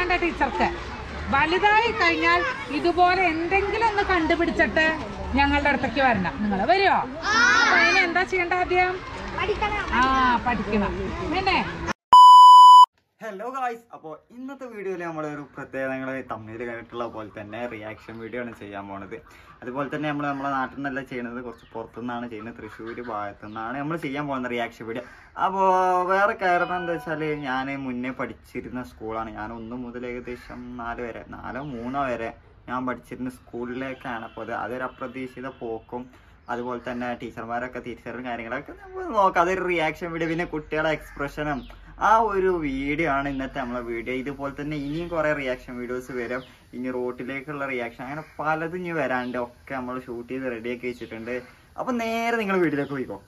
വേണ്ട ടീച്ചർക്ക് വലുതായി കഴിഞ്ഞാൽ ഇതുപോലെ എന്തെങ്കിലും ഒന്ന് കണ്ടുപിടിച്ചിട്ട് ഞങ്ങളുടെ അടുത്തേക്ക് വരണം നിങ്ങൾ വരുമോ അപ്പൊ അതിന് എന്താ ചെയ്യേണ്ട ആദ്യം ആ പഠിക്കണം പിന്നെ ഹലോ ഗായ്സ് അപ്പോൾ ഇന്നത്തെ വീഡിയോയിൽ നമ്മൾ ഒരു പ്രത്യേകതകൾ തമ്മിൽ കണ്ടിട്ടുള്ള പോലെ തന്നെ റിയാക്ഷൻ വീഡിയോ ആണ് ചെയ്യാൻ പോണത് അതുപോലെ തന്നെ നമ്മൾ നമ്മുടെ നാട്ടിൽ നിന്നല്ല ചെയ്യുന്നത് കുറച്ച് പുറത്തുനിന്നാണ് ചെയ്യുന്നത് തൃശ്ശൂർ ഭാഗത്തു നിന്നാണ് നമ്മൾ ചെയ്യാൻ പോകുന്നത് റിയാക്ഷൻ വീഡിയോ അപ്പോൾ വേറെ കാരണം എന്താ വെച്ചാൽ ഞാൻ മുന്നേ പഠിച്ചിരുന്ന സ്കൂളാണ് ഞാൻ ഒന്ന് മുതൽ ഏകദേശം നാല് വരെ നാലോ മൂന്നോ വരെ ഞാൻ പഠിച്ചിരുന്ന സ്കൂളിലേക്കാണ് അപ്പോൾ അത് അതൊരു അപ്രതീക്ഷിത പോക്കും അതുപോലെ തന്നെ ടീച്ചർമാരൊക്കെ തിരിച്ചറിയും കാര്യങ്ങളൊക്കെ നമ്മൾ നോക്കാം അതൊരു റിയാക്ഷൻ വീഡിയോ പിന്നെ കുട്ടികളുടെ എക്സ്പ്രഷനും ആ ഒരു വീഡിയോ ആണ് ഇന്നത്തെ നമ്മളെ വീഡിയോ ഇതുപോലെ തന്നെ ഇനിയും കുറെ റിയാക്ഷൻ വീഡിയോസ് വരും ഇനി റോട്ടിലേക്കുള്ള റിയാക്ഷൻ അങ്ങനെ പലതും ഇനി വരാണ്ട് ഒക്കെ നമ്മൾ ഷൂട്ട് ചെയ്ത് റെഡിയാക്കി വെച്ചിട്ടുണ്ട് അപ്പൊ നേരെ നിങ്ങൾ വീട്ടിലേക്ക് പോയിക്കോ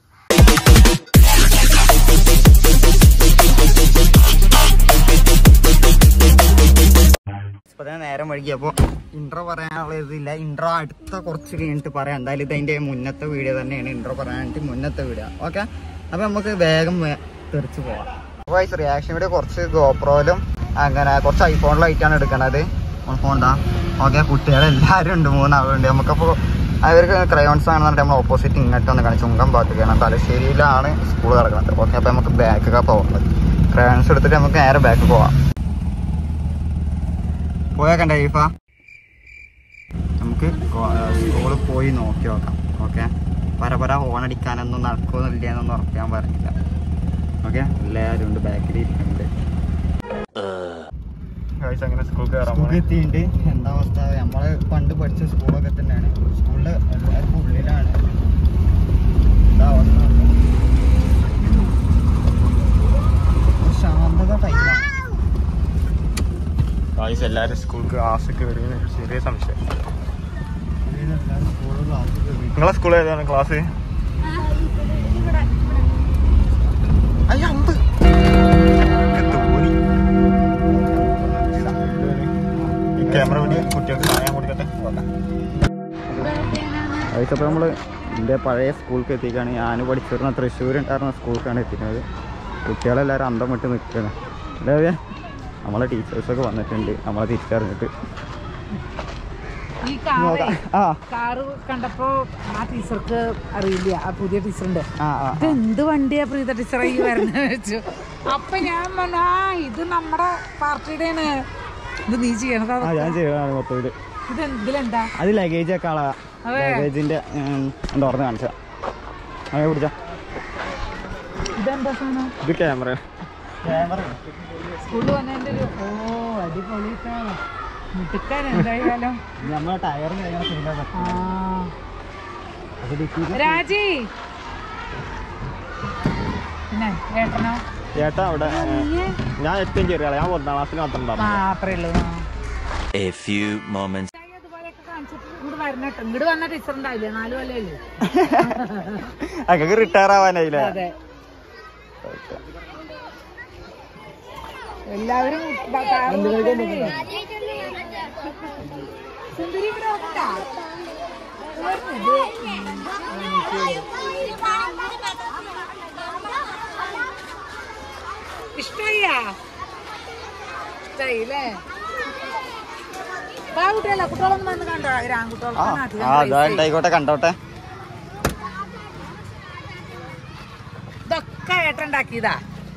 ഇപ്പൊ തന്നെ നേരം വൈകി അപ്പൊ ഇൻട്രോ പറയാനുള്ള ഇതില്ല ഇൻട്രോ അടുത്ത കുറച്ച് കഴിഞ്ഞിട്ട് പറയാം എന്തായാലും ഇത് അതിന്റെ മുന്നത്തെ വീഡിയോ തന്നെയാണ് ഇൻട്രോ പറയാനായിട്ട് മുന്നത്തെ വീഡിയോ ഓക്കെ അപ്പൊ നമുക്ക് വേഗം വേ- തെറിച്ച് പോവാം വോയിസ് റിയാക്ഷൻ വീഡിയോ കുറച്ച് ഗോപ്രോയിലും അങ്ങനെ കുറച്ച് ഐഫോണിലായിട്ടാണ് എടുക്കണത് ഫോൺ എന്താ ഓക്കെ കുട്ടികളെല്ലാവരും ഉണ്ട് മൂന്നാളുണ്ട് നമുക്കപ്പോൾ അവർക്ക് ക്രയോൺസ് ആണെന്നുണ്ടെങ്കിൽ നമ്മൾ ഓപ്പോസിറ്റ് ഇങ്ങോട്ട് ഒന്ന് കാണിച്ചു ചുങ്കം ഭാഗത്തേക്കാണ് തലശ്ശേരിയിലാണ് സ്കൂൾ കിടക്കുന്നത് ഓക്കെ അപ്പോൾ നമുക്ക് ബാക്കൊക്കെ പോകുന്നത് ക്രയോൺസ് എടുത്തിട്ട് നമുക്ക് നേരെ ബാക്ക് പോവാം പോയേക്കണ്ട ഈഫ നമുക്ക് സ്കൂളിൽ പോയി നോക്കി നോക്കാം ഓക്കെ പരപര ഹോൺ അടിക്കാനൊന്നും നടക്കുന്നില്ല എന്നൊന്നും ഉറപ്പിക്കാൻ പറഞ്ഞില്ല ഓക്കെ എല്ലാവരും ഉണ്ട് ബാക്കിൽ ഇരിക്കുന്നുണ്ട് അങ്ങനെ സ്കൂൾ എത്തിയിട്ടുണ്ട് എന്താ അവസ്ഥ നമ്മള് പണ്ട് പഠിച്ച സ്കൂളൊക്കെ തന്നെയാണ് സ്കൂളില് എല്ലാവർക്കും ഉള്ളിലാണ് എന്താ അവസ്ഥ ശാന്തത ടൈമാണ് ഗായ്സ് എല്ലാരും സ്കൂൾ ക്ലാസ് കയറി ചെറിയ സംശയം സ്കൂളിൽ ക്ലാസ് കയറി നിങ്ങളെ സ്കൂൾ ഏതാണ് ക്ലാസ് അയ്യ അമ്പ് തോന്നി ഈ ക്യാമറ വേണ്ടി കുട്ടികൾക്ക് കാണാൻ കൊടുക്കട്ടെ അതിപ്പോൾ നമ്മൾ എൻ്റെ പഴയ സ്കൂളിലേക്ക് എത്തിക്കുകയാണ് ഞാൻ പഠിച്ചിരുന്ന തൃശ്ശൂർ ഉണ്ടായിരുന്ന സ്കൂളിലേക്കാണ് എത്തിക്കുന്നത് കുട്ടികളെല്ലാവരും അന്തം വിട്ട് നിൽക്കുകയാണ് അല്ലേ നമ്മളെ ടീച്ചേഴ്സൊക്കെ വന്നിട്ടുണ്ട് നമ്മളെ തിരിച്ചറിഞ്ഞിട്ട് ഈ കാറ് നോക്കാം ആ കാറ് കണ്ടപ്പോ ആ ടീച്ചർക്ക് അറിയില്ല ആ പുതിയ ടീച്ചറുണ്ട് ആ ആ ഇത് എന്ത് വണ്ടിയാ പ്രീത ടീച്ചറെ ഈ വരുന്ന വെച്ചു അപ്പൊ ഞാൻ പറഞ്ഞു ആ ഇത് നമ്മുടെ പാർട്ടിയുടെയാണ് ഇത് നീ ചെയ്യണത് ആ ഞാൻ ചെയ്യണതാണ് മൊത്തത്തിൽ ഇത് ഇതിലെന്താ അത് ലഗേജ് ഒക്കെ ആളാ അതെ. ലഗേജിൻ്റെ തുറന്ന് കാണിച്ച അങ്ങനെ പിടിച്ച ഇതെന്താ സാധനം ഇത് ക്യാമറ ക്യാമറ സ്കൂളിൽ വന്നതിന്റെ ഒരു ഓ അടിപൊളി സാധനം മിടുക്കാൻ എന്തായാലും നമ്മളെ ടയറും കാര്യങ്ങളൊക്കെ ആ അത് ഡിക്കി രാജി പിന്നെ ഏട്ടനോ ചേട്ടാ അവിടെ ഏ, നീയ്? ഞാൻ ഏറ്റവും ചെറിയ ആളാ ഞാൻ ഒന്നാം ക്ലാസ്സിൽ മാത്രം ആ ഉണ്ടായിരുന്നു അത്രേ ഉള്ളൂ ആ. A few moments ചായ അതുപോലെയൊക്കെ കാണിച്ചിട്ട് ഇങ്ങോട്ട് വരണട്ടോ ഇങ്ങോട്ട് വന്ന ടീച്ചർ ഉണ്ടാവില്ലേ നാല് കൊല്ലല്ലേ അങ്ങനെ റിട്ടയർ ആവാനായില്ലേ അതെ എല്ലാവരും ബ- കാറ് നോക്കാനേ. സുന്ദരി ഇവിടെ വന്നതാ? ഇത് ഇഷ്ടായിയാ ഇഷ്ടായി അല്ലേ വാ കുട്ടികളെ കുട്ടികളൊന്നും വന്ന് കണ്ടോ ഒരു ആ ആൺകുട്ടികൾക്കാണ് അധികം ആ പൈസ. അതായിക്കോട്ടെ കണ്ടോട്ടെ ഇതൊക്കെ ഏട്ടുണ്ടാക്കിയതാ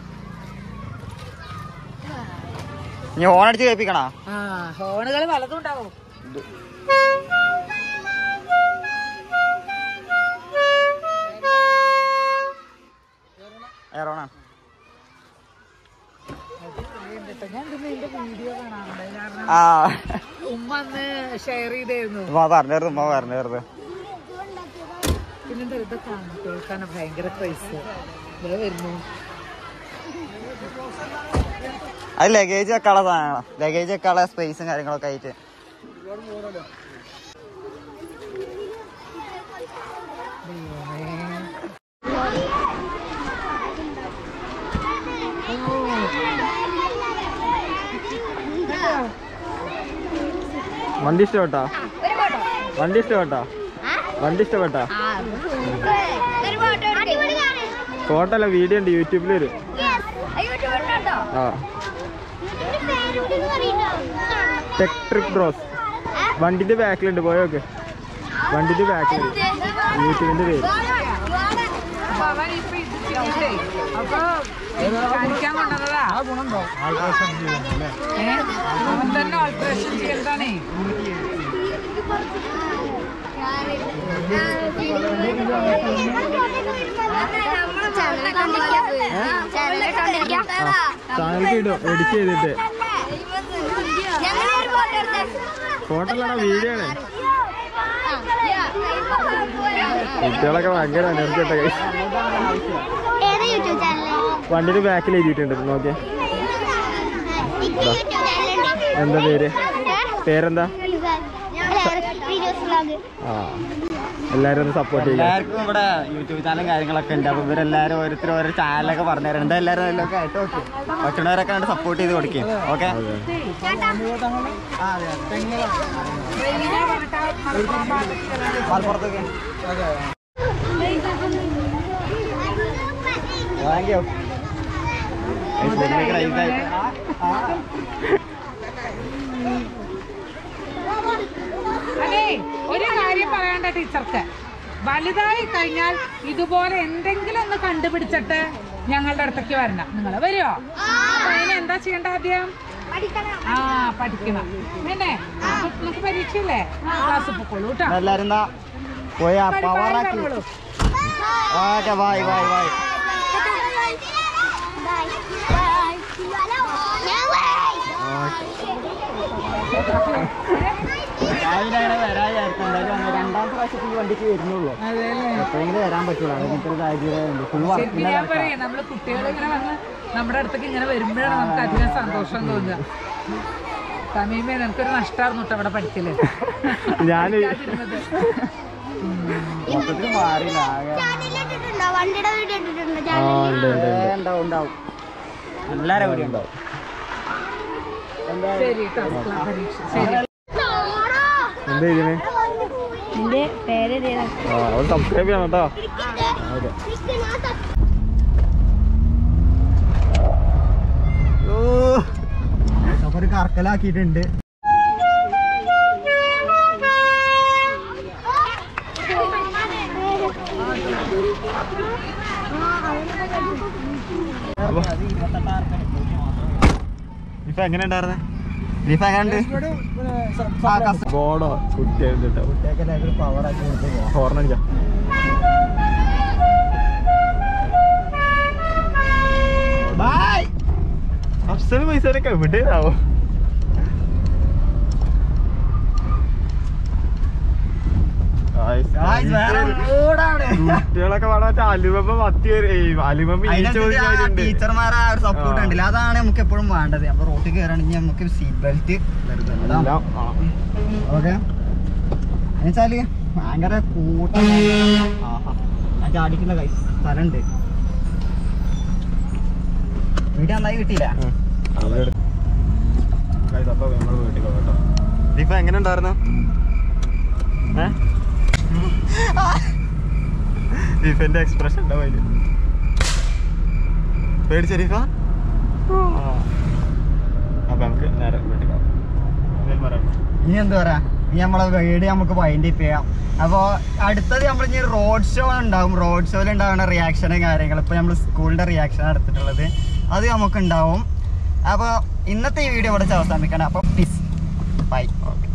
ഇനി ഓണടിച്ച് കേൾപ്പിക്കണോ ആ ഹോണുകൾ പലതും ഉണ്ടാവും ഏറോണാ കേട്ടോ. ഞാൻ പിന്നെ എന്റെ വീഡിയോ കാണാറുണ്ട് കാരണം ആ ഉമ്മ അന്ന് ഷെയർ ചെയ്തായിരുന്നു ഉമ്മ പറഞ്ഞായിരുന്നു ഉമ്മ പറഞ്ഞായിരുന്നു പിന്നെന്താ ഇതൊക്കെ കേൾക്കാൻ ഭയങ്കര പൈസ ഇതേ വരുന്നു അത് ലഗേജ് വെക്കാനുള്ള സാധനങ്ങളാ ലഗേജ് വെക്കാനുള്ള സ്പേസും കാര്യങ്ങളൊക്കെ ആയിട്ട് വണ്ടി ഇഷ്ടപ്പെട്ടാ വണ്ടി ഇഷ്ടപ്പെട്ടാ വണ്ടി ഇഷ്ടപ്പെട്ടാ ഫോട്ടോ അല്ല വീഡിയോ ഉണ്ട് യൂട്യൂബിൽ വരും ആ ടെക് ട്രിക് ബ്രോസ് വണ്ടിന്റെ ബാക്കിലുണ്ട് പോയോക്കെ വണ്ടിന്റെ ബാക്കിലുണ്ട് യൂട്യൂബിന്റെ പേര് അപ്പൊ അവൻ ഇപ്പൊ ഇത് ചെയ്തിട്ടേ അപ്പൊ കാണിക്കാൻ കൊണ്ടുവന്നതാ ഏ? അവൻ തന്നെ ഓൾട്രേഷൻ ചെയ്യണ്ടാണേ ചാനലിൽ ഇടും എഡിറ്റ് ചെയ്തിട്ട് ഫോട്ടോ അല്ലടാ വീഡിയോ ആണ് കുട്ടികളൊക്കെ ഭയങ്കര എനർജി ഇട്ട ഏത് യൂട്യൂബ് ചാനല് വണ്ടിന്റെ ബാക്കിൽ എഴുതിയിട്ടുണ്ട് നോക്കിയേ യൂട്യൂബ് ചാനലുണ്ട് എന്താ പേര് പേരെന്താ വീഡിയോസ് വ്ളോഗ് ആ എല്ലാരും ഒന്ന് സപ്പോർട്ട് ചെയ്യാം എല്ലാവർക്കും ഇവിടെ യൂട്യൂബ് ചാനലും കാര്യങ്ങളൊക്കെ ഉണ്ട് അപ്പൊ ഇവരെല്ലാരും ഓരോരുത്തർ ഓരോ ചാനലൊക്കെ പറഞ്ഞു തരുന്നുണ്ട് എല്ലാവരും അതിലൊക്കെ ആയിട്ട് ഓക്കെ പറ്റുന്നവരൊക്കെ കണ്ട് സപ്പോർട്ട് ചെയ്ത് കൊടുക്കും ഓക്കെ അതെ മലപ്പുറത്തൊക്കെ താങ്ക് യു അതെ ഒരു കാര്യം പറയണ്ട ടീച്ചർക്ക് വലുതായി കഴിഞ്ഞാൽ ഇതുപോലെ എന്തെങ്കിലും ഒന്ന് കണ്ടുപിടിച്ചിട്ട് ഞങ്ങളുടെ അടുത്തേക്ക് വരണം നിങ്ങൾ വരുമോ അപ്പൊ അതിന് എന്താ ചെയ്യേണ്ട ആദ്യം ആ പഠിക്കണം പിന്നെ അപ്പൊ നമുക്ക് പരീക്ഷയില്ലേ ക്ലാസ് പൊക്കോളൂ കേട്ടോ എല്ലാരും എന്താ പോയാ പഠി- പാടി പവറാക്കി പറഞ്ഞോളൂ. ഓക്കെ ബൈ ബൈ ബൈ രാവിലെ അങ്ങനെ വരാതിരിക്കും എന്തായാലും അങ്ങനെ രണ്ടാമത്തെ പ്രാവശ്യത്തേക്ക് വണ്ടിക്ക് വരുന്നുള്ളൂ അതെല്ലേ എപ്പോഴെങ്കിലും വരാൻ പറ്റുള്ളൂ അങ്ങനത്തെ ഒരു സാഹചര്യം ഫുൾ ശരിക്കും ഞാൻ പറയാം നമ്മള് കുട്ടികൾ ഇങ്ങനെ വന്ന് നമ്മുടെ അടുത്തേക്ക് ഇങ്ങനെ വരുമ്പോഴാണ് നമുക്ക് അധികം സന്തോഷം തോന്നുക സമീപേ നമുക്കൊരു നഷ്ടമായിരുന്നു കേട്ടോ അവിടെ പഠിക്കല് ഞാന് പഠിക്കാതിരുന്നത്. മൊത്തത്തിൽ മാറിയില്ല ആകെ ഇട്ടിട്ടുണ്ടോ വണ്ടിയുടെ വീഡിയോ ഇട്ടിട്ടുണ്ടോ ആ ഉണ്ട് ഉണ്ട് ഉണ്ട് ഉണ്ടാവും ഉണ്ടാവും എല്ലാവരും കൂടി ഉണ്ടാവും ശരി കേട്ടോ ക്ലാസ് പരീക്ഷ ശരി എന്താ ഇതിന് എന്റെ പേര് ആ അവൻ സബ്സ്ക്രൈബ് ചെയ്യണം കേട്ടോ ഓക്കെ അപ്പൊ ഒരു കറക്കലാക്കിയിട്ടുണ്ട് ഇപ്പൊ എങ്ങനെ ഉണ്ടായിരുന്നേ ബീഫ് എങ്ങനെയുണ്ട് ബോർഡോ കുട്ടികളുണ്ട് കേട്ടോ പവർ ആക്കി കൊടുത്ത് പോവാം ഹോർൺ അടിക്കാം ബൈ അഫ്സൽ പൈസയൊക്കെ എവിടെയാവോ കുട്ടികളൊക്കെ വളരെ അലുവമ്പ മത്തി അലുവമ്പ ചോദിക്കാറുണ്ട് ടീച്ചർമാരെ ആ ഒരു സപ്പോർട്ട് ആ. ഉണ്ടല്ലോ അതാണ് നമുക്ക് എപ്പോഴും വേണ്ടത് അപ്പൊ റോട്ടിൽ കയറുകയാണെങ്കിൽ നമുക്ക് സീറ്റ് ബെൽറ്റ് ഓക്കെ എന്നുവെച്ചാല് ഭയങ്കര കൂട്ടം ആഹാ. ഞാൻ ചാടിക്കുന്ന കൈ സ്ഥലമുണ്ട് വീട്ടിൽ നന്നായി കിട്ടിയില്ല ദീപ എങ്ങനെ ഉണ്ടായിരുന്നു ദീപന്റെ എക്സ്പ്രഷൻ ഉണ്ടാവും അതില് പേടിച്ച ദീപ അപ്പൊ നമുക്ക് നേരെ വീട്ടിൽ പോകാം എന്തേലും പറയാനുണ്ടോ? ഇനി എന്താ പറയാ ഇനി നമ്മളെ വീട് നമുക്ക് വൈൻഡ് അപ്പ് ചെയ്യാം അപ്പോൾ അടുത്തത് നമ്മൾ ഇനി റോഡ് ഷോ ഉണ്ടാവും റോഡ് ഷോയിൽ ഉണ്ടാവുന്ന റിയാക്ഷനും കാര്യങ്ങൾ ഇപ്പോൾ നമ്മൾ സ്കൂളിൻ്റെ റിയാക്ഷൻ എടുത്തിട്ടുള്ളത് അത് നമുക്ക് ഉണ്ടാവും അപ്പോൾ ഇന്നത്തെ ഈ വീഡിയോ ഇവിടെ അവസാനിപ്പിക്കണം അപ്പോൾ പീസ് ബൈ ഓക്കെ